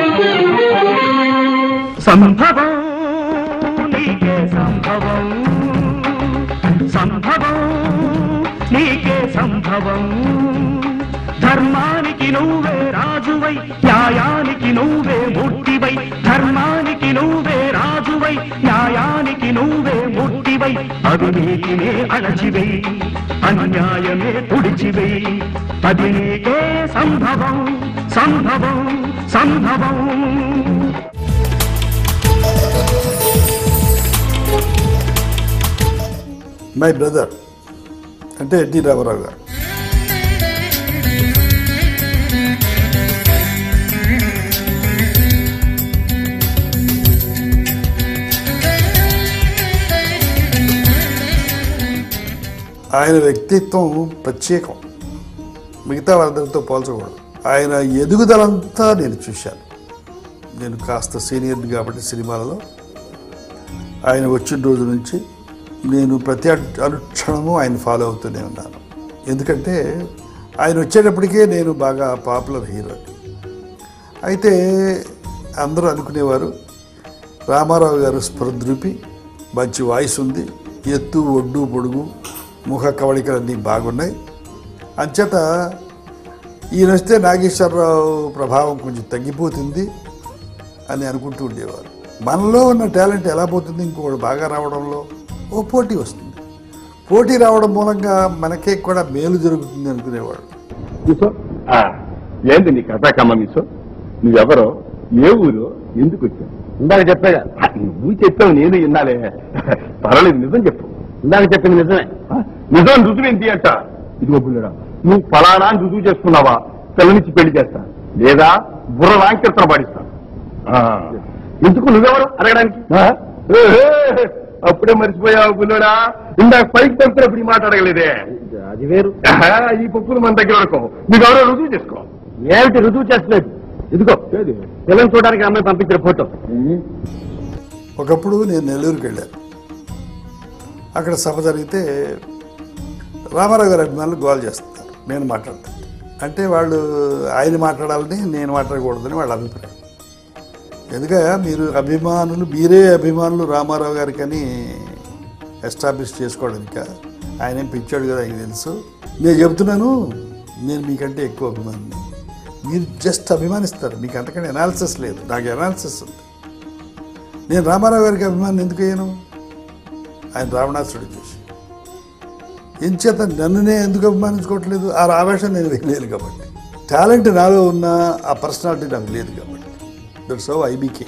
సంభవం నీకే సంభవం సంభవం నీకే సంభవం ధర్మానికి నువ్వే రాజువై న్యాయానికి నువ్వే మూర్తివై ధర్మానికి నువ్వే రాజువై న్యాయానికి నువ్వే మూర్తివై అవినీతినే అణచివై అన్యాయమే తుడిచివై అది నీకే సంభవం సంభవం సంభవం మై బ్రదర్ అంటే ఎన్టీ రామారావు గారు ఆయన వ్యక్తిత్వం ప్రత్యేకం మిగతా వాళ్ళందరితో పోల్చకూడదు ఆయన ఎదుగుదలంతా నేను చూశాను నేను కాస్త సీనియర్ కాబట్టి సినిమాలలో ఆయన వచ్చిన రోజు నుంచి నేను ప్రతి అను- అనుక్షణము ఆయన ఫాలో అవుతూనే ఉన్నాను ఎందుకంటే ఆయన వచ్చేటప్పటికే నేను బాగా పాపులర్ హీరో అయితే అందరూ అనుకునేవారు రామారావు గారు స్పృద్రూపి మంచి వాయిస్ ఉంది ఎత్తు ఒడ్డు పొడుగు ముఖ కవళికలన్నీ బాగున్నాయి అంచేత ఈయన వస్తే నాగేశ్వరరావు ప్రభావం కొంచెం తగ్గిపోతుంది అని అనుకుంటూ ఉండేవారు మనలో ఉన్న టాలెంట్ ఎలా పోతుంది ఇంకొకటి బాగా రావడంలో ఓ పోటీ వస్తుంది పోటీ రావడం మూలంగా మనకే కూడా మేలు జరుగుతుంది అనుకునేవాడు మిసో ఆ, ఏంది నీ కథాకమ్మ మిసో నువ్వెవరో ఏ ఊరు ఎందుకు వచ్చావు ఇందాక చెప్పాగా నువ్వు చెప్పావు నేను విన్నాలే పర్వాలేదు నిజం చెప్పు ఇందాక చెప్పింది నిజమే నిజం రుజువు ఏంటి అంట ఇదిగో బుల్లడా నువ్వు ఫలానా అని రుజువు చేసుకున్నావా పిల్లనిచ్చి పెళ్లి చేస్తా లేదా బుర్ర లాంకీర్తన పాడిస్తా ఆ, ఎందుకు నువ్వెవరు అడగడానికి ఆ? ఏ, ఏ, అప్పుడే మర్చిపోయావు బుల్లడా ఇందాక పైకి పంపినప్పుడు ఈ మాట అడగలేదే అది వేరు ఆహా, ఈ పప్పులు మన దగ్గర వరకు మీకు ఎవరో రుజువు చేసుకో ఏమిటి రుజువు చేస్తలేదు ఇదిగో పిల్లలు చూడడానికి అమ్మాయి పంపించిన ఫోటో ఒకప్పుడు నేను నెల్లూరుకి వెళ్ళాను అక్కడ సభ జరిగితే రామారావు గారి అభిమానులు గోల్ చేస్తున్నారు నేను మాట్లాడతాను అంటే వాళ్ళు ఆయన మాట్లాడాలని నేను మాట్లాడకూడదని వాళ్ళ అభిప్రాయం ఎందుకయ్యా మీరు అభిమానులు మీరే అభిమానులు రామారావు గారికి అని ఎస్టాబ్లిష్ చేసుకోవడానికి ఆయన ఏం పిచ్చాడు కదా ఆయనకి తెలుసు నేను చెబుతున్నాను నేను మీకంటే ఎక్కువ అభిమాని మీరు జస్ట్ అభిమానిస్తారు మీకు అంతకంటే ఎనాలిసిస్ లేదు నాకు ఎనాలిసిస్ ఉంది నేను రామారావు గారికి అభిమానం ఎందుకు అయ్యాను ఆయన రావణాసుడు చూసి ఎంచేత నన్నునే ఎందుకు అభిమానించుకోవట్లేదు ఆ ఆవేశం నేను వేయలేను కాబట్టి టాలెంట్ నాలో ఉన్న ఆ పర్సనాలిటీ నాకు లేదు కాబట్టి దట్స్ హౌ ఐబీకే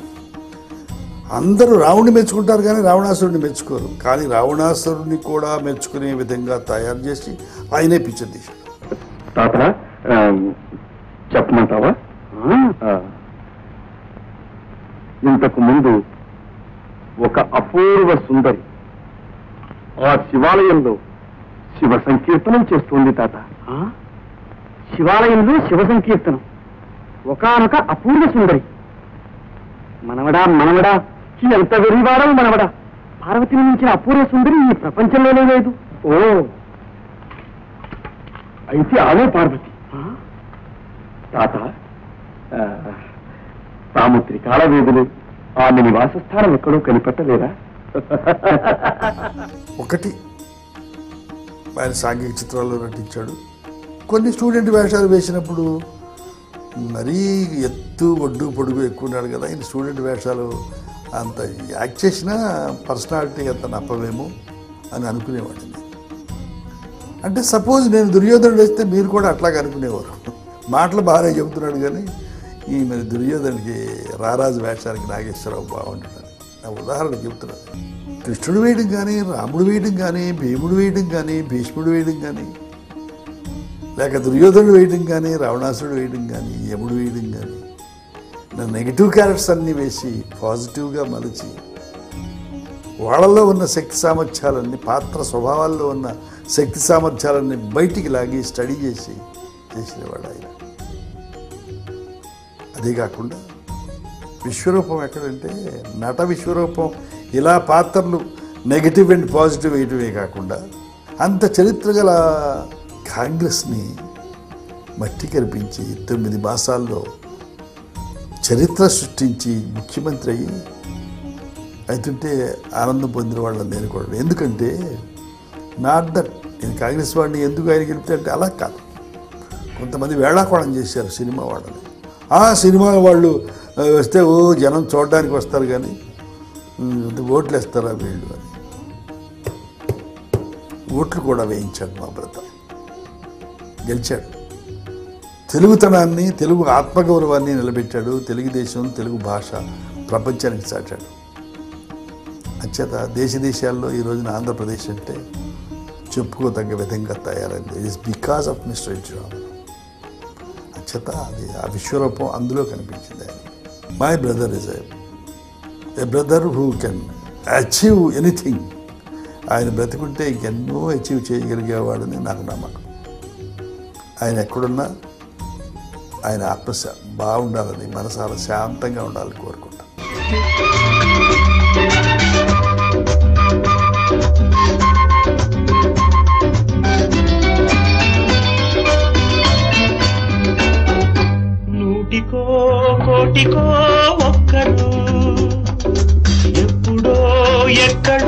అందరూ రావణ్ణి మెచ్చుకుంటారు కానీ రావణాసురుడిని మెచ్చుకోరు కానీ రావణాసురుడిని కూడా మెచ్చుకునే విధంగా తయారు చేసి ఆయనే పిక్చర్ తీశాడు తాత ఆ, చెప్పమంటావా ఆ. ఇంతకు ముందు ఒక అపూర్వ సుందరి ఆ శివాలయంలో శివ సంకీర్తనం చేస్తుంది తాత శివాలయంలో శివ సంకీర్తనం ఒకనొక అపూర్వ సుందరి మనవడా మనవడా ఎంత వెరివాడవు మనవడా పార్వతిని మించిన అపూర్వ సుందరి ఈ ప్రపంచంలోనే లేదు ఓ అయితే ఆమె పార్వతి తాత ఆ, తాము త్రికాల వేదులు ఆమె నివాసస్థానం ఎక్కడో కనిపెట్టలేదా ఒకటి ఆయన సాంఘిక చిత్రాల్లో నటించాడు కొన్ని స్టూడెంట్ వేషాలు వేసినప్పుడు మరీ ఎత్తు ఒడ్డు పొడుగు ఎక్కువ ఉన్నాడు కదా ఆయన స్టూడెంట్ వేషాలు అంత యాక్ట్ చేసినా పర్సనాలిటీ అంత నప్పవేమో అని అనుకునేవాడిని అంటే సపోజ్ నేను దుర్యోధనుడు వేస్తే మీరు కూడా అట్లాగే అనుకునేవారు మాటలు బాగానే చెబుతున్నాడు కానీ ఈ మరి దుర్యోధనుడికి రారాజు వేషానికి నాగేశ్వరరావు బాగుంటున్నాడు నా ఉదాహరణ చెబుతున్నాను కృష్ణుడు వేయడం కానీ రాముడు వేయడం కానీ భీముడు వేయడం కానీ భీష్ముడు వేయడం కానీ లేక దుర్యోధనుడు వేయడం కానీ రావణాసురుడు వేయడం కానీ యముడు వేయడం కానీ నా నెగిటివ్ క్యారెక్టర్స్ అన్నీ వేసి పాజిటివ్గా మలిచి వాళ్ళలో ఉన్న శక్తి సామర్థ్యాలన్నీ పాత్ర స్వభావాల్లో ఉన్న శక్తి సామర్థ్యాలన్నీ బయటికి లాగి స్టడీ చేసి చేసినవాడు ఆయన అదే కాకుండా విశ్వరూపం ఎక్కడంటే నట విశ్వరూపం ఇలా పాత్రలు నెగిటివ్ అండ్ పాజిటివ్ వేయటమే కాకుండా అంత చరిత్ర గల కాంగ్రెస్ని మట్టి కనిపించి తొమ్మిది మాసాల్లో చరిత్ర సృష్టించి ముఖ్యమంత్రి అయ్యి అవుతుంటే ఆనందం పొందిన వాళ్ళని నేను కూడా ఎందుకంటే నాట్ దట్ నేను కాంగ్రెస్ వాడిని ఎందుకు ఆయన గెలిపితే అంటే అలా కాదు కొంతమంది వేళాకోళం చేశారు సినిమా వాళ్ళని ఆ సినిమా వాళ్ళు ఆ, వస్తే ఓ జనం చూడడానికి వస్తారు కానీ ఉమ్, ఓట్లు వేస్తారా వీళ్ళు అని ఓట్లు కూడా వేయించాడు మా బ్రత గెలిచాడు తెలుగుతనాన్ని తెలుగు ఆత్మగౌరవాన్ని నిలబెట్టాడు తెలుగుదేశం తెలుగు భాష ప్రపంచానికి చాటాడు అంచేత దేశ దేశాల్లో ఈ రోజున ఆంధ్రప్రదేశ్ అంటే చెప్పుకోదగ్గ విధంగా తయారైంది it is because of mister ఎడ్జరామ్ అంచేత అది ఆ విశ్వరూపం అందులో కనిపించింది ఆయన my brother is a brother who can achieve anything ఆయన బ్రతికుంటే ఇంకెన్నో అచీవ్ చేయగలిగేవాడని నాకు నమ్మకం ఆయన ఎక్కడున్నా ఆయన ఆత్మ బాగుండాలని మనసారా శాంతంగా ఉండాలని కోరుకుంటాను నూటికో కోటికో ఒక్కరు ఎప్పుడో ఎక్కడ